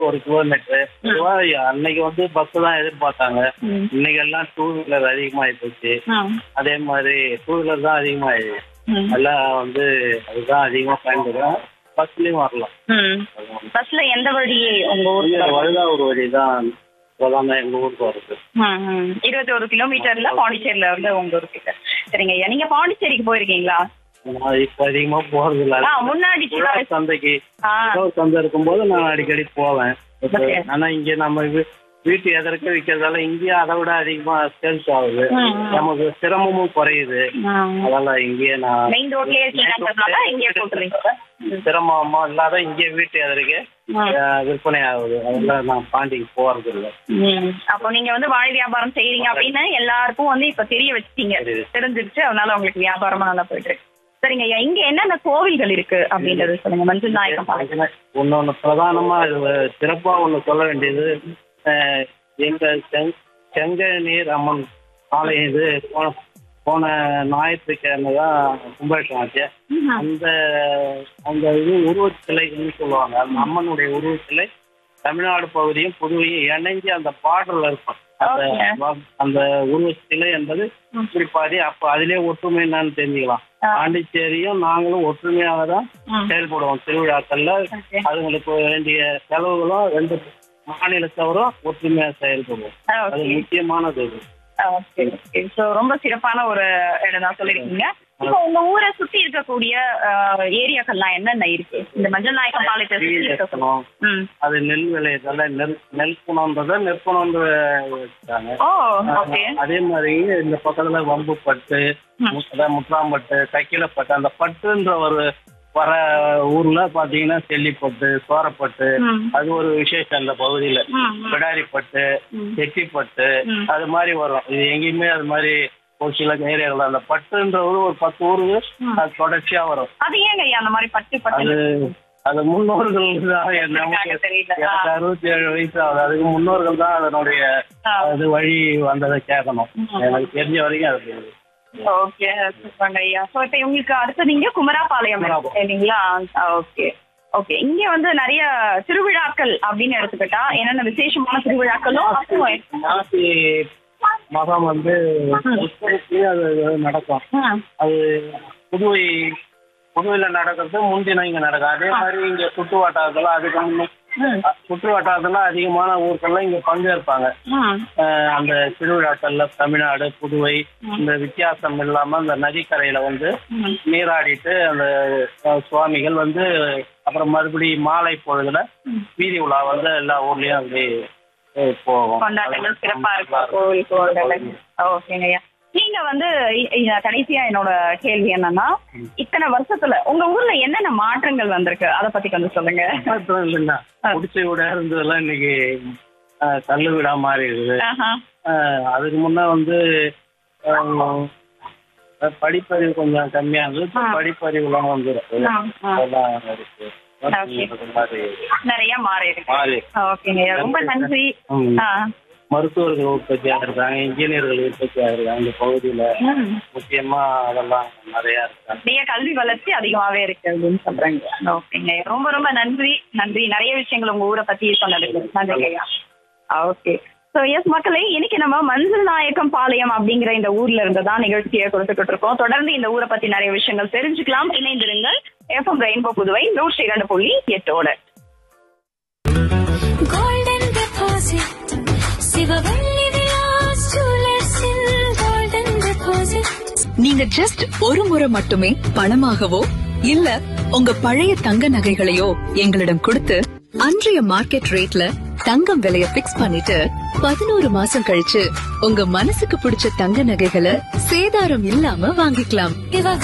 ஒரு கிலோமீட்டர் பொதுவா அன்னைக்கு வந்து பஸ் தான் எதிர்பார்த்தாங்க ம். இன்னைக்கு எல்லாம் டூ வீலர் அதிகமாகி போச்சு ஆ. அதே மாதிரி டூ வீலர் தான் அதிகமாகி ம். எல்லாம் வந்து அதுதான் அதிகமா பயன்படும் பஸ்லயும் வரலாம் ம். பஸ்ல எந்த வழி உங்க ஊருக்கு இங்க வரும்? வழுதா ஒரு வழி தான் பிரதான எங்க ஊருக்கு வருது ம், ம். இருபத்தி ஒரு கிலோமீட்டர்ல பாண்டிச்சேரியில இருந்து உங்க ஊருக்கு சரிங்க ஐயா நீங்க பாண்டிச்சேரிக்கு போயிருக்கீங்களா நான் இப்ப அதிகமா போறது இல்ல ஆ, முன்னாடி சின்ன உழவர் வயசு- சந்தைக்கு ஆ. உழவர் சந்தை இருக்கும்போது நான் அடிக்கடி போவேன் இப்ப Okay. ஆனா இங்க நம்ம வீ- வீட்டு எதற்க விற்கிறதால இங்கேயே அதை விட அதிகமா சேல்ஸ் ஆகுது ம், ம். நமக்கு சிரமமும் குறையுது ம். அதெல்லாம் இங்கேயே நான் மெயின் ரோட்லயே இருக்கீங்கன்றதுனால இங்கே போட்டுறீங்க சிரமமா இல்லாத இங்கே வீட்டு எதற்க ம். விற்பனை ஆகுது அதெல்லாம் நான் பாண்டிக்கு போறது இல்ல ம். அப்போ நீங்க வந்து வாழை வியாபாரம் செய்றீங்க அப்படின்னு எல்லாருக்கும் வந்து இப்ப தெரிய வச்சிட்டீங்க தெரியுது. தெரிஞ்சிருச்சு அதனால உங்களுக்கு வியாபாரமா நல்லா போயிட்டு இருக்கு சரிங்க ஐயா இங்க என்னென்ன கோவில்கள் இருக்கு அப்படின்றது சொல்லுங்க மஞ்சள் நாயக்கம் பாளையம். ஒன்னொன்னு பிரதானமா இது சிறப்பா ஒண்ணு சொல்ல வேண்டியது அஹ், எங்க செங்- செங்கநீர் அம்மன் ஆலயம் இது போன போன ஞாயிற்றுக்கிழமை தான் கும்பாபிஷேகம் ஆச்சு ம்ஹும். அந்த அந்த இது உருவச்சிலைன்னு சொல்லுவாங்க அந்த அம்மனுடைய உருவச்சிலை தமிழ்நாடு பகுதியும் புதுவையும் இணைஞ்சு அந்த பார்டர்ல இருக்கும் அந்த Okay. வ- அந்த உருவச்சிலை என்பது குறிப்பாதி அப்ப அதிலே ஒற்றுமை என்னன்னு தெரிஞ்சுக்கலாம் ஆ. பாண்டிச்சேரியும் நாங்களும் ஒற்றுமையாக தான் ம். செயல்படுவோம் திருவிழாக்கள்ல Okay. அதுங்களுக்கு வேண்டிய செலவுகளும் ரெண்டு மாநிலத்தவரும் ஒற்றுமையா செயல்படுவோம் ஆ, அது okay. முக்கியமானது இது ஓகே ஓகே ஸோ ரொம்ப சிறப்பான ஒரு இடம் தான் சொல்லிருக்கீங்க இப்போ உங்க ஊரை சுத்தி இருக்கக்கூடிய அஹ், ஏரியாக்கள்லாம் என்னென்ன இருக்கு இந்த மஞ்சள் நாயக்கம் பாளையத்தை சுத்தி கீழ் இருக்கக்கூடிய இருக்கணும் ம் அது நெல் விளையறதால நெல் நெல் குணம்ன்றத நெற்குணம்னு வச்சுட்டாங்க ஓ ஓகே அதே மாதிரி இந்த பக்கத்துல வம்பு பட்டு ம். அதான் முற்றாம்பட்டு தைக்கிலப்பட்டு அந்த பட்டுன்ற ஒரு வர ஊர்ல பாத்தீங்கன்னா செல்லிப்பட்டு சோரப்பட்டு ம். அது ஒரு விசேஷம் அந்த பகுதியில ம், ம். பிடாரிப்பட்டு ம். செட்டிப்பட்டு ம். அது மாதிரி வரும் இது எங்கேயுமே அது மாதிரி ஒரு சில ஏரியாவில் அந்த பட்டுன்ற ஊர் ஒரு பத்து ஊருக்கு ம். அது தொடர்ச்சியா வரும் அது ஏங்க ஐயா அந்த மாதிரி பட்டு பட்டு அது அது முன்னோர்கள் தான் என்ன- நமக்கு எனக்கு தெரியல. ஆ. எனக்கு அறுபத்தி ஏழு வயசு ஆகுது அதுக்கு முன்னோர்கள் தான் அதனுடைய ஆ. அது வழி வந்ததை கேட்கணும் ம். எனக்கு தெரிஞ்ச வரைக்கும் அது தெரியுது. ஓகே சூப்பர்ங்க ஐயா ஸோ இப்போ உங்களுக்கு அடுத்து நீங்க குமராபாளையம் குமராபாளையம். இல்லைங்களா ஓகே ஓகே இங்க வந்து நிறைய திருவிழாக்கள் அப்படின்னு எடுத்துக்கிட்டா என்னென்ன விசேஷமான திருவிழாக்களும் அப்புறம் மாசி மகம் வந்து உத்தரத்துலயே அது நடக்கும் ம். அது புதுவை புதுவையில நடக்கிறது முன்தினம் இங்க நடக்கும் அதே மாதிரி இங்க சுற்று வட்டாரத்துல அதுக்கு முன்ன ம். சுற்று வட்டாரத்துல அதிகமான ஊர்கள்லாம் இங்க பங்கேற்பாங்க ம். அஹ் அந்த திருவிழாக்கள்ல தமிழ்நாடு புதுவை இந்த வித்தியாசம் இல்லாம அந்த நதிக்கரையில வந்து ம். நீராடிட்டு அந்த அஹ், சுவாமிகள் வந்து அப்புறம் மறுபடியும் மாலை பொழுதுல வீதி உலா வந்து எல்லா ஊர்லயும் அப்படி அஹ், போகும் கொண்டாட்டங்கள் சிறப்பா இருக்கும் கோவில் கோவில் ஓகேங்க ஐயா நீங்க வந்து இ- இ- கடைசியா என்னோட கேள்வி என்னன்னா இத்தனை வருஷத்துல உங்க ஊர்ல என்னென்ன மாற்றங்கள் வந்திருக்கு அத பத்தி கொஞ்சம் சொல்லுங்க மாற்றம் இல்லைன்னா குடிசை வீடா இருந்ததெல்லாம் இன்னைக்கு அஹ், கல்லு வீடா மாறி இருக்குது ஆஹா. அஹ், அதுக்கு முன்ன வந்து அஹ், படிப்பறிவு கொஞ்சம் கம்மியா இருந்தது இப்ப ஆ. படிப்பறிவுலாம் வந்துடும் ஆ, ஆ. அதெல்லாம் இருக்கு Okay. அது மாதிரி நிறைய மாறி இருக்கு மாறி ஓகேங்க ஐயா ரொம்ப நன்றி ம். ஆ. மருத்துவர்கள் உற்பத்தி ஆகிருக்காங்க இன்ஜினியர்கள் உற்பத்தி ஆகிருக்காங்க இந்த பகுதியில ம். முக்கியமா அதெல்லாம் நிறைய இருக்காங்க நிறைய கல்வி வளர்ச்சி அதிகமாவே இருக்கு அப்படின்னு சொல்றாங்க ஓகேங்க ஐயா. ரொம்ப ரொம்ப நன்றி நன்றி நிறைய விஷயங்கள் உங்க ஊரை பத்தி சொன்னதுக்கு நன்றி ஐயா ஓகே ஸோ எஸ் மக்களே இன்னைக்கு நம்ம மஞ்சள் நாயக்கம் பாளையம் அப்படிங்கிற இந்த ஊர்ல இருந்து தான் நிகழ்ச்சியை கொடுத்துக்கிட்டு இருக்கோம் தொடர்ந்து இந்த ஊரை பத்தி நிறைய விஷயங்கள் தெரிஞ்சுக்கலாம் இணைந்திருங்கள் எஃப்எம் ரெயின்போ புதுவை நூற்றி இரண்டு புள்ளி எட்டோட golden deposit சிவவள்ளி விலாஸ் ஜுவல்லர்ஸில் golden deposit நீங்க ஜஸ்ட் ஒரு முறை மட்டுமே பணமாகவோ இல்ல உங்க பழைய தங்க நகைகளையோ எங்களிடம் கொடுத்து அன்றைய மார்க்கெட் ரேட்ல தங்கம் விலைய பிக்ஸ் பண்ணிட்டு பதினோரு மாசம் கழிச்சு உங்க மனசுக்கு பிடிச்ச தங்க நகைகளை சேதாரம் இல்லாம வாங்கிக்கலாம் இவ